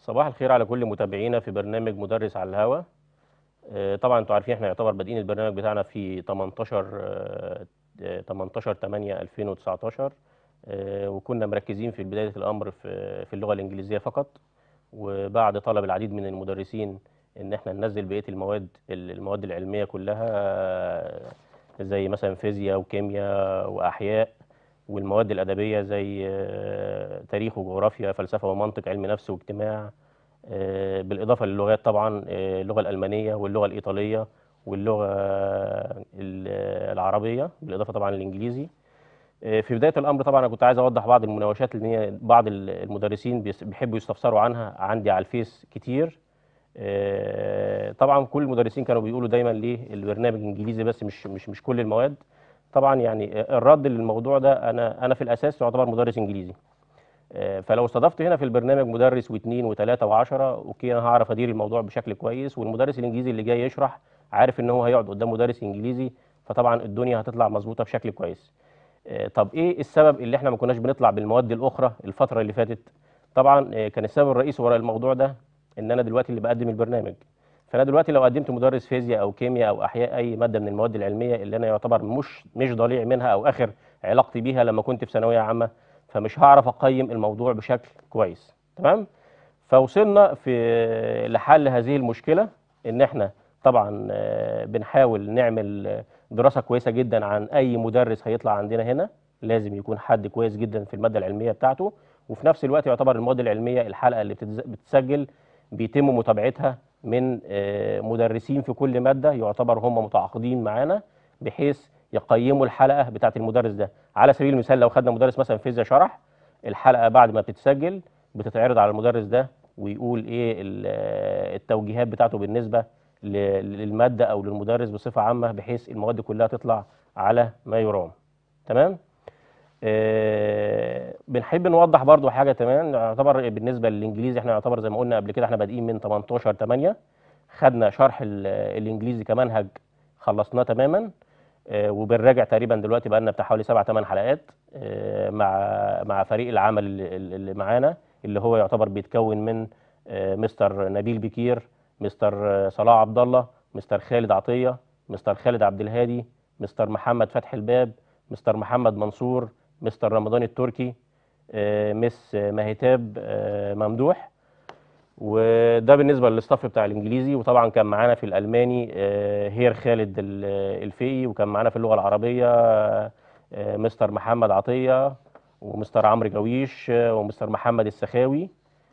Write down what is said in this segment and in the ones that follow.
صباح الخير على كل متابعينا في برنامج مدرس على الهوا آه، طبعا انتوا عارفين احنا يعتبر بادئين البرنامج بتاعنا في 18 آه، آه، 18 8 2019 آه، وكنا مركزين في بداية الأمر في في اللغة الإنجليزية فقط وبعد طلب العديد من المدرسين إن احنا ننزل بقية المواد المواد العلمية كلها آه، زي مثلا فيزياء وكيمياء وأحياء والمواد الأدبية زي آه، تاريخ وجغرافيا فلسفة ومنطق علم نفس واجتماع آه، بالإضافة للغات طبعا آه، اللغة الألمانية واللغة الإيطالية واللغة ال- العربية بالإضافة طبعا للإنجليزي آه، في بداية الأمر طبعا أنا كنت عايز أوضح بعض المناوشات اللي هي بعض ال- المدرسين بيس- بيحبوا يستفسروا عنها عندي على الفيس كتير آه، طبعا كل المدرسين كانوا بيقولوا دايما ليه البرنامج إنجليزي بس مش مش مش كل المواد طبعا يعني الرد للموضوع ده أنا أنا في الأساس يعتبر مدرس إنجليزي آه، فلو استضفت هنا في البرنامج مدرس واثنين وثلاثة وعشرة اوكي انا هعرف ادير الموضوع بشكل كويس والمدرس الانجليزي اللي جاي يشرح عارف ان هو هيقعد قدام مدرس انجليزي فطبعا الدنيا هتطلع مظبوطة بشكل كويس آه، طب ايه السبب اللي احنا ما كناش بنطلع بالمواد الاخرى الفترة اللي فاتت طبعا آه، كان السبب الرئيسي وراء الموضوع ده ان انا دلوقتي اللي بقدم البرنامج فانا دلوقتي لو قدمت مدرس فيزياء او كيمياء او احياء اي ماده من المواد العلميه اللي انا يعتبر مش مش ضليع منها او اخر علاقتي بيها لما كنت في ثانويه عامه فمش هعرف اقيم الموضوع بشكل كويس تمام فوصلنا في لحل هذه المشكله ان احنا طبعا آه، بنحاول نعمل آه، دراسه كويسه جدا عن اي مدرس هيطلع عندنا هنا لازم يكون حد كويس جدا في الماده العلميه بتاعته وفي نفس الوقت يعتبر المواد العلميه الحلقه اللي بتتز- بتتسجل بيتم متابعتها من آه، مدرسين في كل ماده يعتبر هم متعاقدين معانا بحيث يقيموا الحلقه بتاعه المدرس ده على سبيل المثال لو خدنا مدرس مثلا فيزياء شرح الحلقه بعد ما بتتسجل بتتعرض على المدرس ده ويقول ايه ال- آه، التوجيهات بتاعته بالنسبه ل- للماده او للمدرس بصفه عامه بحيث المواد كلها تطلع على ما يرام تمام آه، بنحب نوضح برضو حاجه كمان يعتبر بالنسبه للانجليزي احنا يعتبر زي ما قلنا قبل كده احنا بادئين من 18 8 خدنا شرح ال- الانجليزي كمنهج خلصناه تماما آه، وبنراجع تقريبا دلوقتي بقى لنا بتاع حوالي سبع ثمان حلقات آه، مع مع فريق العمل اللي اللي معانا اللي هو يعتبر بيتكون من آه، مستر نبيل بكير مستر آه، صلاح عبد الله مستر خالد عطيه مستر خالد عبد الهادي مستر محمد فتحي الباب مستر محمد منصور مستر رمضان التركي آه، مس مهتاب آه، ممدوح وده بالنسبه للاستاف بتاع الانجليزي وطبعا كان معانا في الالماني آه، هير خالد ال- الفقي وكان معانا في اللغه العربيه آه، آه، مستر محمد عطيه ومستر عمرو جويش آه، ومستر محمد السخاوي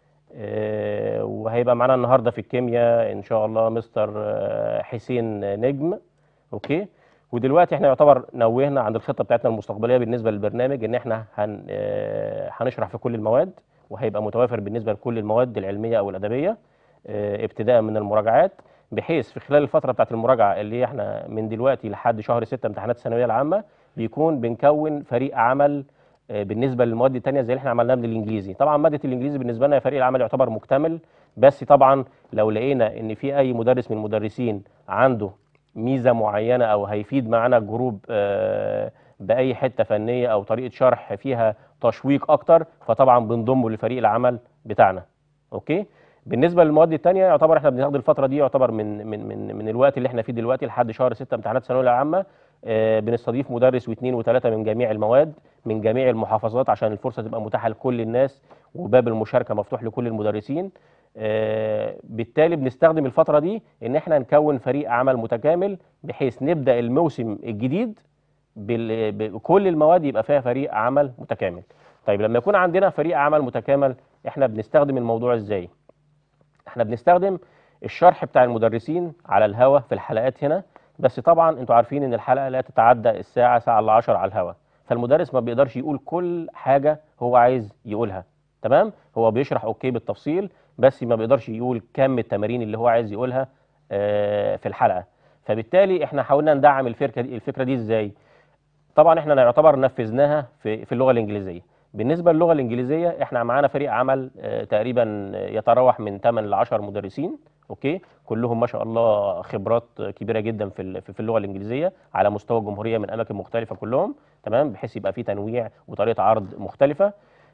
آه، وهيبقى معانا النهارده في الكيمياء ان شاء الله مستر آه، حسين نجم اوكي ودلوقتي احنا يعتبر نوهنا عن الخطه بتاعتنا المستقبليه بالنسبه للبرنامج ان احنا هن آه، هنشرح في كل المواد وهيبقى متوافر بالنسبه لكل المواد العلميه او الادبيه آه، ابتداء من المراجعات بحيث في خلال الفتره بتاعت المراجعه اللي احنا من دلوقتي لحد شهر 6 امتحانات الثانويه العامه بيكون بنكون فريق عمل آه، بالنسبه للمواد التانية زي اللي احنا عملناها من الانجليزي طبعا ماده الانجليزي بالنسبه لنا فريق العمل يعتبر مكتمل بس طبعا لو لقينا ان في اي مدرس من المدرسين عنده ميزه معينه او هيفيد معانا الجروب آه، باي حته فنيه او طريقه شرح فيها تشويق اكتر فطبعا بنضمه لفريق العمل بتاعنا اوكي بالنسبه للمواد الثانيه يعتبر احنا بناخد الفتره دي يعتبر من من من من الوقت اللي احنا فيه دلوقتي لحد شهر 6 امتحانات الثانويه العامه آه، بنستضيف مدرس واثنين وثلاثه من جميع المواد من جميع المحافظات عشان الفرصه تبقى متاحه لكل الناس وباب المشاركه مفتوح لكل المدرسين آه، بالتالي بنستخدم الفتره دي ان احنا نكون فريق عمل متكامل بحيث نبدا الموسم الجديد بال- بكل المواد يبقى فيها فريق عمل متكامل طيب لما يكون عندنا فريق عمل متكامل احنا بنستخدم الموضوع ازاي احنا بنستخدم الشرح بتاع المدرسين على الهوا في الحلقات هنا بس طبعا انتوا عارفين ان الحلقه لا تتعدى الساعه ساعه الا 10 على الهوا فالمدرس ما بيقدرش يقول كل حاجه هو عايز يقولها تمام هو بيشرح اوكي بالتفصيل بس ما بيقدرش يقول كم التمارين اللي هو عايز يقولها آه، في الحلقه فبالتالي احنا حاولنا ندعم الفكره دي الفكره دي ازاي طبعا احنا نعتبر نفذناها في في اللغه الانجليزيه بالنسبه للغه الانجليزيه احنا معانا فريق عمل آه، تقريبا يتراوح من 8 ل 10 مدرسين اوكي كلهم ما شاء الله خبرات كبيره جدا في ال- في في اللغه الانجليزيه على مستوى الجمهوريه من اماكن مختلفه كلهم تمام بحيث يبقى في تنويع وطريقه عرض مختلفه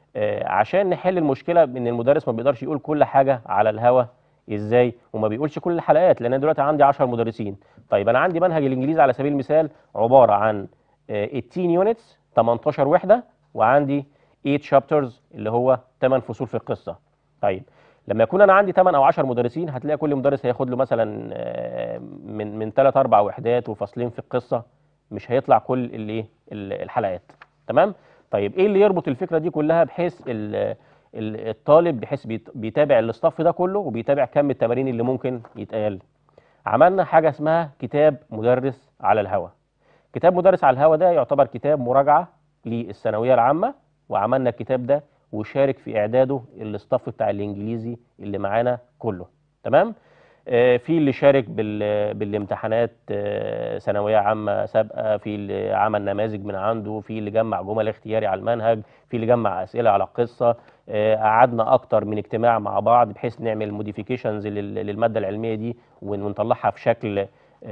آه، عشان نحل المشكله ان المدرس ما بيقدرش يقول كل حاجه على الهوا ازاي وما بيقولش كل الحلقات لان أنا دلوقتي عندي 10 مدرسين طيب انا عندي منهج الانجليزي على سبيل المثال عباره عن آه، 18 يونتس 18 وحده وعندي 8 شابترز اللي هو 8 فصول في القصه طيب لما يكون انا عندي 8 او 10 مدرسين هتلاقي كل مدرس هياخد له مثلا آه، من من 3 4 وحدات وفصلين في القصه مش هيطلع كل الايه ال- الحلقات تمام طيب ايه اللي يربط الفكره دي كلها بحيث ال- ال- الطالب بحيث بيت- بيتابع الاستاف ده كله وبيتابع كم التمارين اللي ممكن يتقال عملنا حاجه اسمها كتاب مدرس على الهوا كتاب مدرس على الهوا ده يعتبر كتاب مراجعه للثانويه العامه وعملنا الكتاب ده وشارك في اعداده الاستاف بتاع الانجليزي اللي معانا كله تمام آه، في اللي شارك بال- بالامتحانات آه، ثانويه عامه سابقه في اللي عمل نماذج من عنده في اللي جمع جمل اختياري على المنهج في اللي جمع اسئله على القصه آه، قعدنا اكتر من اجتماع مع بعض بحيث نعمل موديفيكيشنز للماده العلميه دي ون- ونطلعها في شكل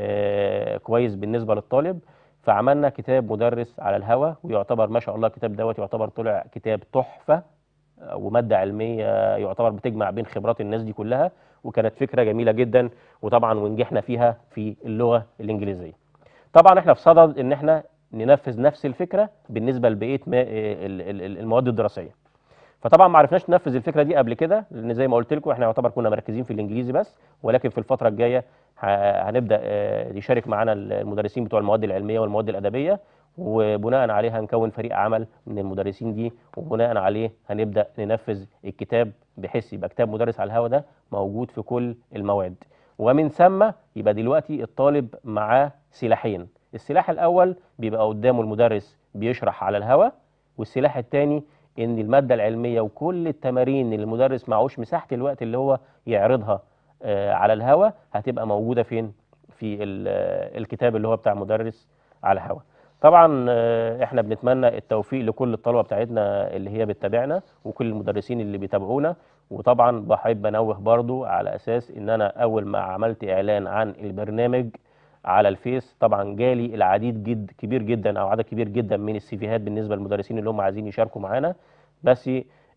آه، كويس بالنسبه للطالب فعملنا كتاب مدرس على الهوا ويعتبر ما شاء الله الكتاب دوت يعتبر طلع كتاب تحفه آه، وماده علميه يعتبر بتجمع بين خبرات الناس دي كلها وكانت فكره جميله جدا وطبعا ونجحنا فيها في اللغه الانجليزيه. طبعا احنا في صدد ان احنا ننفذ نفس الفكره بالنسبه لبقيه ما- ال- ال- ال- المواد الدراسيه. فطبعا ما عرفناش ننفذ الفكره دي قبل كده لان زي ما قلت لكم احنا يعتبر كنا مركزين في الانجليزي بس ولكن في الفتره الجايه ه- هنبدا آه، يشارك معانا المدرسين بتوع المواد العلميه والمواد الادبيه وبناء عليه هنكون فريق عمل من المدرسين دي وبناء عليه هنبدا ننفذ الكتاب بحيث يبقى كتاب مدرس على الهوا ده موجود في كل المواد ومن ثم يبقى دلوقتي الطالب معاه سلاحين السلاح الاول بيبقى قدامه المدرس بيشرح على الهوا والسلاح الثاني ان الماده العلميه وكل التمارين اللي المدرس معهوش مساحه الوقت اللي هو يعرضها آه، على الهوا هتبقى موجوده فين في ال- آه، الكتاب اللي هو بتاع مدرس على الهوا طبعا آه، احنا بنتمنى التوفيق لكل الطلبه بتاعتنا اللي هي بتتابعنا وكل المدرسين اللي بيتابعونا وطبعا بحب انوه برضو على اساس ان انا اول ما عملت اعلان عن البرنامج على الفيس طبعا جالي العديد جد كبير جدا او عدد كبير جدا من السيفيهات بالنسبه للمدرسين اللي هم عايزين يشاركوا معانا بس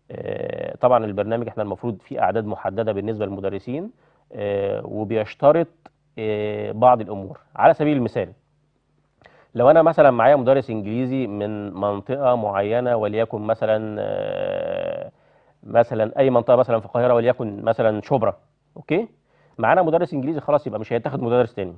آه، طبعا البرنامج احنا المفروض في اعداد محدده بالنسبه للمدرسين آه، وبيشترط آه، بعض الامور على سبيل المثال لو انا مثلا معايا مدرس انجليزي من منطقه معينه وليكن مثلا آه، مثلا اي منطقه مثلا في القاهره وليكن مثلا شبرا اوكي معانا مدرس انجليزي خلاص يبقى مش هيتاخد مدرس تاني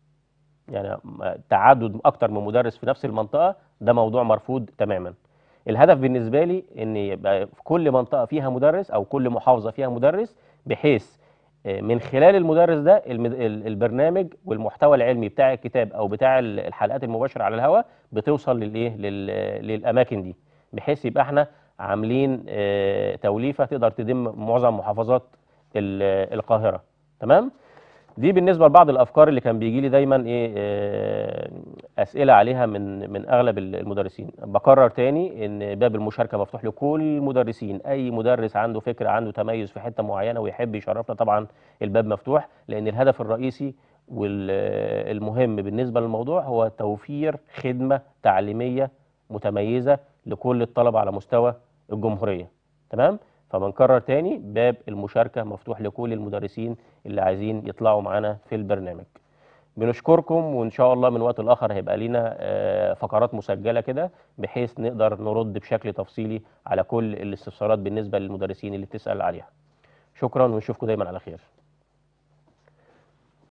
يعني م- تعدد اكتر من مدرس في نفس المنطقه ده موضوع مرفوض تماما الهدف بالنسبه لي ان يبقى في كل منطقه فيها مدرس او كل محافظه فيها مدرس بحيث آه، من خلال المدرس ده المد- ال- البرنامج والمحتوى العلمي بتاع الكتاب او بتاع ال- الحلقات المباشره على الهواء بتوصل للايه لل- للاماكن دي بحيث يبقى احنا عاملين آه، توليفه تقدر تدم معظم محافظات ال- القاهره تمام دي بالنسبه لبعض الافكار اللي كان بيجي لي دايما ايه آه، اسئله عليها من من اغلب المدرسين بكرر تاني ان باب المشاركه مفتوح لكل المدرسين اي مدرس عنده فكره عنده تميز في حته معينه ويحب يشرفنا طبعا الباب مفتوح لان الهدف الرئيسي والمهم بالنسبه للموضوع هو توفير خدمه تعليميه متميزه لكل الطلبه على مستوى الجمهوريه تمام فبنكرر تاني باب المشاركه مفتوح لكل المدرسين اللي عايزين يطلعوا معانا في البرنامج بنشكركم وان شاء الله من وقت لاخر هيبقى لنا آه، فقرات مسجله كده بحيث نقدر نرد بشكل تفصيلي على كل الاستفسارات بالنسبه للمدرسين اللي بتسال عليها شكرا ونشوفكم دايما على خير